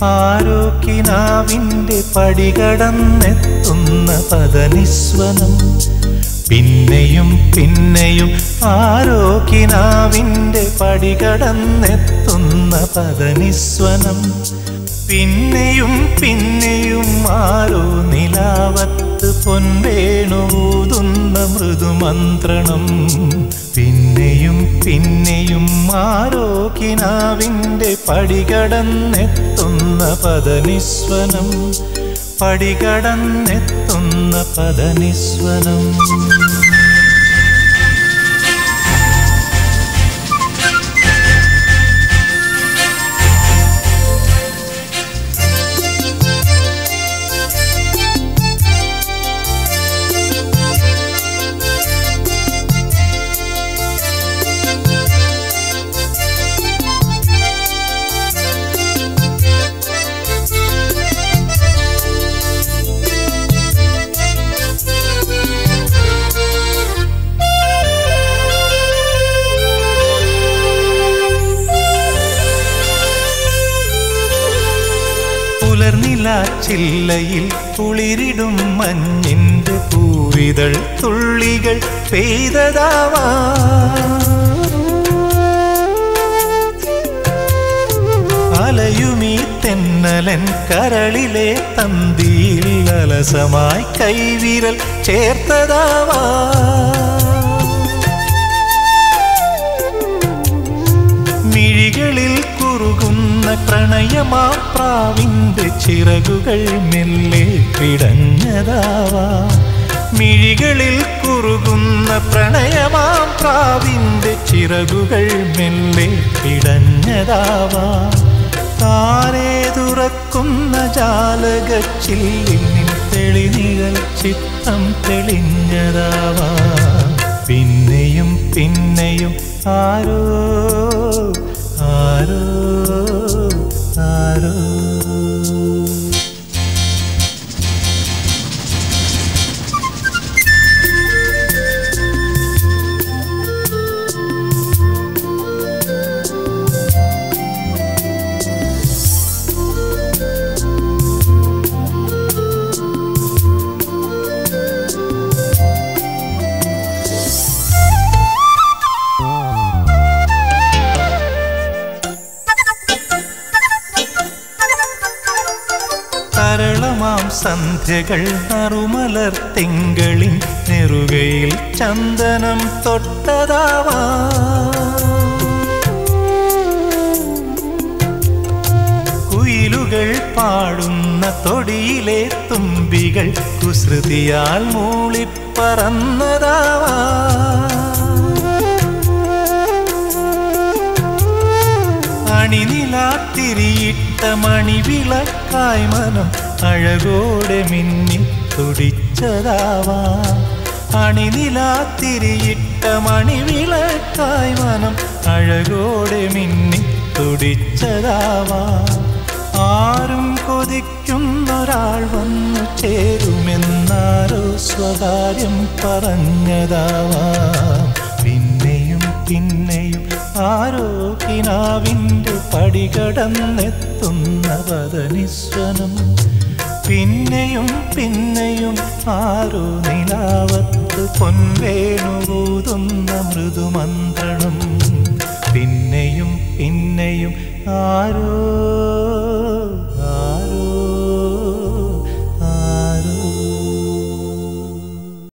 ആരോ കിനാവിൻ്റെ പടികടന്നെത്തുന്ന പദനിസ്വനം പിന്നെയും പിന്നെയും ആരോ കിനാവിൻ്റെ പടികടന്നെത്തുന്ന പദനിസ്വനം പിന്നെയും പിന്നെയും ആരോ നിലാവത്ത് പൊൻവേണൂതുന്ന മൃദുമന്ത്രണം പിന്നെയും പിന്നെയും ആരോ കിനാവിൻ്റെ പടികടന്നെത്തുന്ന പദനിസ്വനം പടികടന്നെത്തുന്ന പദനിസ്വനം പുലർനില ചില്ലയിൽ കുളിരിടും മഞ്ഞിൻ്റെ പൂവിതൾ തുള്ളികൾ പെയ്തതാവാ അലയുമീ തെന്നലൻ കരളിലെ തന്തിയിൽ അലസമായി കൈവിരൽ ചേർത്തതാവാ മിഴികളിൽ കുറുകുന്ന പ്രണയമാ പ്രാവിൻ്റെ ചിറകുകൾ മെല്ലെ പിടഞ്ഞതാവാ മിഴികളിൽ കുറുകുന്ന പ്രണയമാം പ്രാവിൻ്റെ ചിറകുകൾ മെല്ലെ പിടഞ്ഞതാവാ താരേ തുറക്കുന്ന ജാലകച്ചില്ലിൽ തെളിനിഴൽ ചിത്തം തെളിഞ്ഞതാവാ പിന്നെയും പിന്നെയും ആരോ ആരോ ആരോ തരളമാം സന്ധ്യകൾ നറുമലർ തിങ്കളിൻ നെറുകയിൽ ചന്ദനം തൊട്ടതാവാ കുയിലുകൾ പാടുന്ന തൊടിയിലെ തുമ്പികൾ കുസൃതിയാൽ മൂളിപ്പറന്നതാവാ അണിനിലാത്തിരിയിട്ട മണിവിളക്കായി മനം അഴകോടെ മിന്നി തുടിച്ചതാവാ അണിനിലാത്തിരിയിട്ട മണിവിളക്കായി മനം അഴകോടെ മിന്നി തുടിച്ചതാവാ ആരും കൊതിക്കുന്നൊരാൾ വന്നു ചേരുമെന്നാരോ സ്വകാര്യം പറഞ്ഞതാവാ പിന്നെയും പിന്നെയും ആരോ കിനാവിൻ്റെ പടികടന്നെത്തുന്ന പദനിസ്വനം പിന്നെയും പിന്നെയും ആരോ നിലാവത്ത് പൊൻവേണുകൂതുന്ന മൃദുമന്ത്രണം പിന്നെയും പിന്നെയും ആരോ